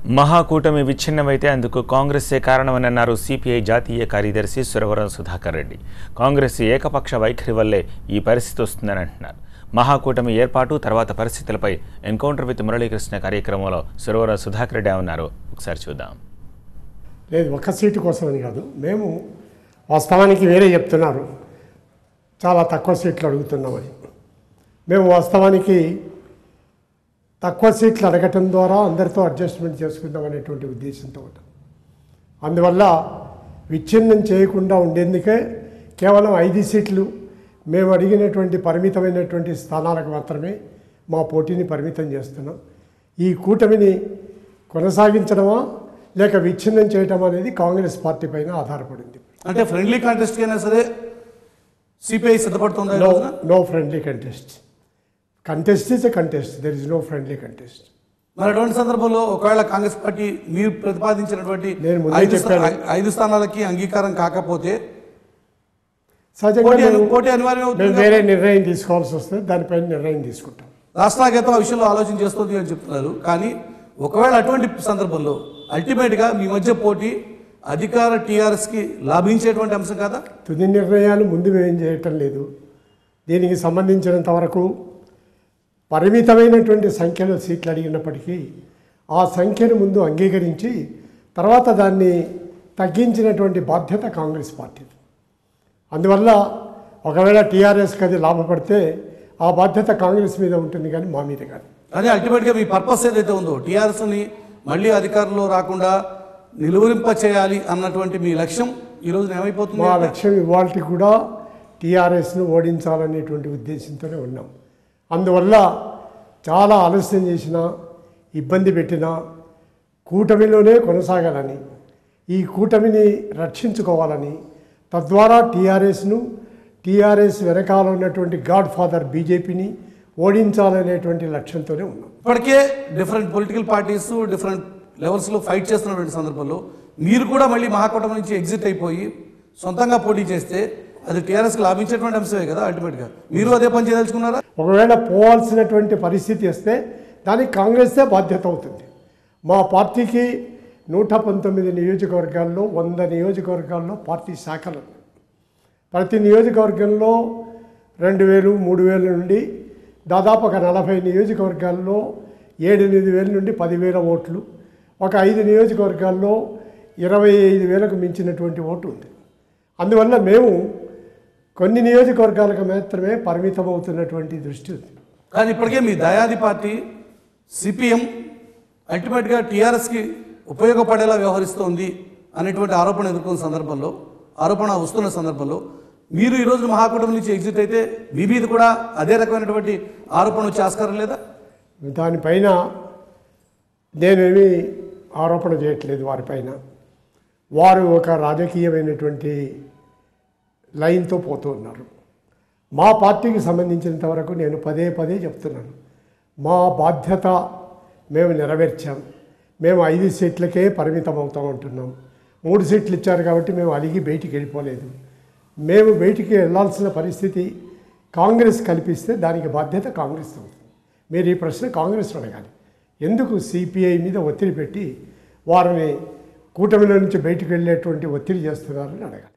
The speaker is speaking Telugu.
మహాకూటమి విచ్ఛిన్నమైతే అందుకు కాంగ్రెస్సే కారణమని అన్నారు సిపిఐ జాతీయ కార్యదర్శి సురవరం సుధాకర్ రెడ్డి కాంగ్రెస్ ఏకపక్ష వైఖరి వల్లే ఈ పరిస్థితి వస్తుందని అంటున్నారు మహాకూటమి ఏర్పాటు తర్వాత పరిస్థితులపై ఎన్కౌంటర్ విత్ మురళీకృష్ణ కార్యక్రమంలో సురవరం సుధాకర్ రెడ్డి ఏమన్నారు ఒకసారి చూద్దాం లేదు ఒక్క సీటు కోసమని కాదు మేము వాస్తవానికి వేరే చెప్తున్నారు చాలా తక్కువ సీట్లు అడుగుతున్నామని మేము వాస్తవానికి తక్కువ సీట్లు అడగటం ద్వారా అందరితో అడ్జస్ట్మెంట్ చేసుకుందాం అనేటువంటి ఉద్దేశంతో ఉంటాం అందువల్ల విచ్ఛిన్నం చేయకుండా ఉండేందుకే కేవలం ఐదు సీట్లు మేము అడిగినటువంటి పరిమితమైనటువంటి స్థానాలకు మాత్రమే మా పోటీని పరిమితం చేస్తున్నాం ఈ కూటమిని కొనసాగించడమా లేక విచ్ఛిన్నం చేయటం అనేది కాంగ్రెస్ పార్టీ పైన ఆధారపడింది అంటే ఫ్రెండ్లీ కాంటెస్ట్ అయినా సరే సిపిఐ సిద్ధపడుతుందా ఈ నో రోజున? No friendly contest contest is a contest there is no friendly contest మరి అటువంటి సందర్భంలో ఒకవేళ కాంగ్రెస్ పార్టీ మీరు ప్రతిపాదించినటువంటి నేను ముందే ఐదు స్థా- చెప్పాను. ఐదు స్థానాలకి అంగీకారం కాకపోతే సహజంగా పోటీ అను- మేము- పోటీ అనివార్యం మేము అవుతుంది వేరే నిర్ణయం తీసుకోవాల్సి వస్తుంది దానిపైన నిర్ణయం తీసుకుంటాం రాష్ట్రాగతం ఆ విషయంలో ఆలోచన చేస్తుంది అని చెప్తున్నారు కానీ ఒకవేళ అటువంటి సందర్భంలో అల్టిమేట్గా మీ మధ్య పోటీ అధికార టీఆర్ఎస్కి లాభించేటువంటి అంశం కదా తుది నిర్ణయాలు ముందు మేము చేయటం లేదు దీనికి సంబంధించినంత వరకు పరిమితమైనటువంటి సంఖ్యలో సీట్లు అడిగినప్పటికీ ఆ సంఖ్యను ముందు అంగీకరించి తర్వాత దాన్ని తగ్గించినటువంటి బాధ్యత కాంగ్రెస్ పార్టీది అందువల్ల ఒకవేళ టీఆర్ఎస్కి అది లాభపడితే ఆ బాధ్యత కాంగ్రెస్ మీద ఉంటుంది కానీ మా మీద కాదు కానీ అల్టిమేట్గా మీ పర్పస్ ఏదైతే ఉందో టీఆర్ఎస్ని మళ్ళీ అధికారంలో రాకుండా నిలువరింప చేయాలి అన్నటువంటి మీ లక్ష్యం ఈ రోజున ఏమైపోతుంది మా లక్ష్యం ఇవాళకి కూడా టీఆర్ఎస్ను ఓడించాలనేటువంటి ఉద్దేశంతోనే ఉన్నాం అందువల్ల చాలా ఆలస్యం చేసినా ఇబ్బంది పెట్టినా కూటమిలోనే కొనసాగాలని ఈ కూటమిని రక్షించుకోవాలని తద్వారా టీఆర్ఎస్ను టీఆర్ఎస్ వెనకాల ఉన్నటువంటి గాడ్ ఫాదర్ బీజేపీని ఓడించాలనేటువంటి లక్ష్యంతోనే ఉన్నాం ఇప్పటికే డిఫరెంట్ పొలిటికల్ పార్టీస్ డిఫరెంట్ లెవెల్స్లో ఫైట్ చేస్తున్నటువంటి సందర్భంలో మీరు కూడా మళ్ళీ మహాకూటమి నుంచి ఎగ్జిట్ అయిపోయి సొంతంగా పోటీ చేస్తే అది టీఆర్ఎస్కి లాభించేటువంటి అంశమే కదా అల్టిమేట్గా మీరు అదే పని చేయదలుచుకున్నారా ఒకవేళ పోవాల్సినటువంటి పరిస్థితి వస్తే దానికి కాంగ్రెసే బాధ్యత అవుతుంది మా పార్టీకి నూట పంతొమ్మిది నియోజకవర్గాల్లో వంద నియోజకవర్గాల్లో పార్టీ శాఖలు ఉన్నాయి. ప్రతి నియోజకవర్గంలో రెండు వేలు మూడు వేల నుండి దాదాపు ఒక నలభై నియోజకవర్గాల్లో ఏడెనిమిది వేల నుండి పదివేల ఓట్లు ఒక ఐదు నియోజకవర్గాల్లో ఇరవై ఐదు వేలకు మించినటువంటి ఓటు ఉంది అందువల్ల మేము కొన్ని నియోజకవర్గాలకు మాత్రమే పరిమితం అవుతున్నటువంటి దృష్టి ఉంది కానీ ఇప్పటికే మీ దయాది పార్టీ సిపిఎం అల్టిమేట్గా టీఆర్ఎస్కి ఉపయోగపడేలా వ్యవహరిస్తోంది అనేటువంటి ఆరోపణ ఎదుర్కొన్న సందర్భంలో ఆరోపణ వస్తున్న సందర్భంలో మీరు ఈరోజు మహాకూటమి నుంచి ఎగ్జిట్ అయితే మీ మీద కూడా అదే రకమైనటువంటి ఆరోపణ వచ్చే ఆస్కారం లేదా దానిపైన నేనేమి ఆరోపణ చేయట్లేదు వారిపైన వారు ఒక రాజకీయమైనటువంటి లైన్తో పోతూ ఉన్నారు మా పార్టీకి సంబంధించినంత వరకు నేను పదే పదే చెప్తున్నాను మా బాధ్యత మేము నెరవేర్చాం మేము ఐదు సీట్లకే పరిమితం అవుతాం అంటున్నాం మూడు సీట్లు ఇచ్చారు కాబట్టి మేము అలిగి బయటికి వెళ్ళిపోలేదు మేము బయటికి వెళ్ళాల్సిన పరిస్థితి కాంగ్రెస్ కల్పిస్తే దానికి బాధ్యత కాంగ్రెస్ అవుతుంది మీరు ఈ ప్రశ్న కాంగ్రెస్ అడగాలి ఎందుకు సిపిఐ మీద ఒత్తిడి పెట్టి వారిని కూటమిలో నుంచి బయటికి వెళ్ళేటువంటి ఒత్తిడి చేస్తున్నారని అడగాలి